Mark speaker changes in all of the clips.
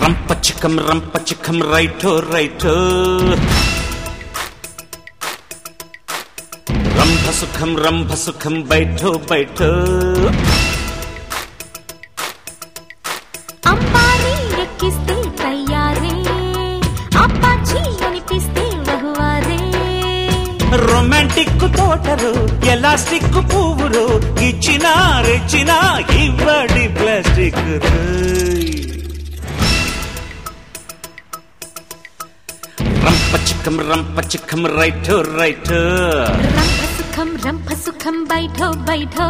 Speaker 1: రంప చిక్కం రంప చిక్కం రైటో రైటో రంభ సుఖం రంభ సుఖం బయటో బయటో
Speaker 2: అంబారీ ఎక్కిస్తే తయ్యారే అప్పాచి అనిపిస్తే వహువారే
Speaker 1: రొమాంటిక్ తోటరు ఎలాస్టిక్ పువ్వురు ఇచ్చినా రెచ్చినా ఇవ్వడి ప్లాస్టిక్ రంప చిక్కం రంప చిక్కం రైటో రైటో
Speaker 2: రంభ సుఖం రంభ సుఖం బయటో బయటో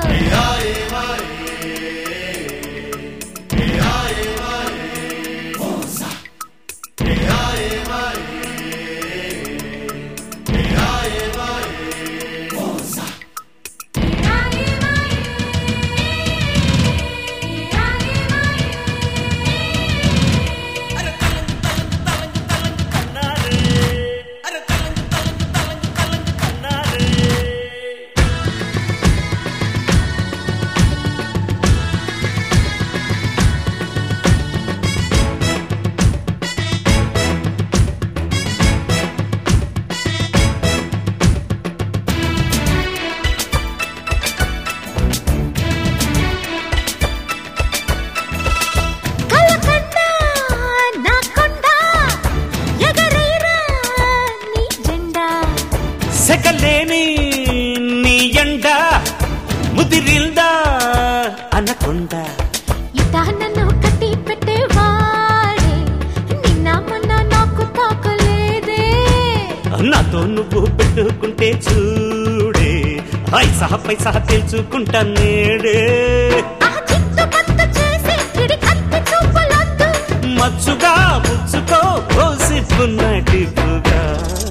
Speaker 2: కలకండ నా కొండ ఎగరైరా నీ జెండా
Speaker 1: సెకలేని నీ ఎండ ముదిరిందా అనకొండ
Speaker 2: ఇటా నన్ను కట్టి పెట్టేవాడే నిన్న మొన్న నాకు తాకలేదే
Speaker 1: నాతో నువ్వు పెట్టుకుంటే చూడే పైసా పైసా తెలుసుకుంటా నేడే
Speaker 2: ఆ చిత్తు పత్తు చేసి పిడి కత్తి చూపులొద్దు
Speaker 1: మచ్చుగా పుచ్చుకో పోసిప్పున్నట్టుగా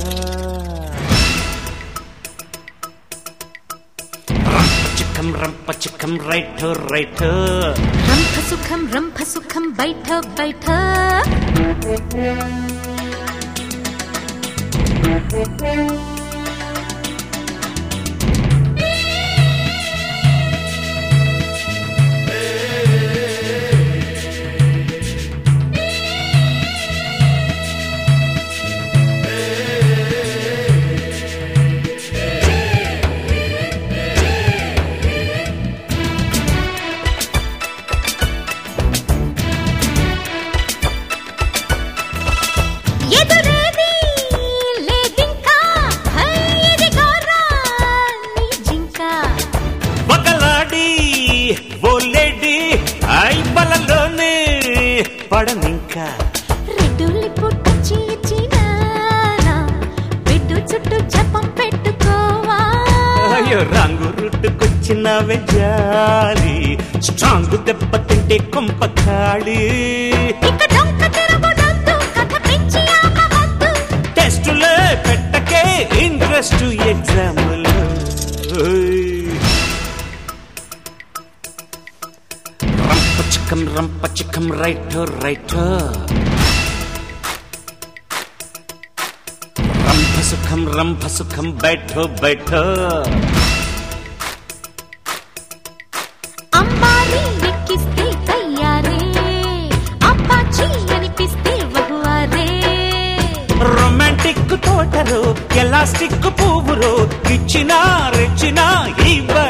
Speaker 1: రంప చిక్కం రంప చిక్కం రైట్ రైట్
Speaker 2: రంభ సుఖం రంభ సుఖం బయట బయట ఎదురేది లేదింకా హై ఇదిగోరా నీ జింక
Speaker 1: ఒకలాడి ఓలేడి ఐ బలలోనే పడనింకా
Speaker 2: రెడ్డుల్లి పుట్టొచ్చి ఇచ్చినానా బిడ్డు చుట్టూ జపం పెట్టుకోవా
Speaker 1: అయ్యో రంగు రుట్టుకొచ్చిన వెజాలి స్ట్రాంగ్ దెబ్బ తింటే కొంప ఖాళీ
Speaker 2: ఇక డొంక తిరగొడొద్దు కథ పెంచి ఆపవద్దు
Speaker 1: టెస్టులే పెట్టకే ఇంట్రెస్ట్ ఎగ్జాములు రంప చిక్కం రంప చిక్కం రైట్ రైట్ రంభ సుఖం రంభ సుఖం బైఠో బైఠో
Speaker 2: అంబారీ ఎక్కిస్తే తయ్యారే అప్పాచి అనిపిస్తే వహువారే
Speaker 1: రొమాంటిక్ తోటరు ఎలాస్టిక్ పువ్వురు ఇచ్చినా రెచ్చినా ఇవ్వ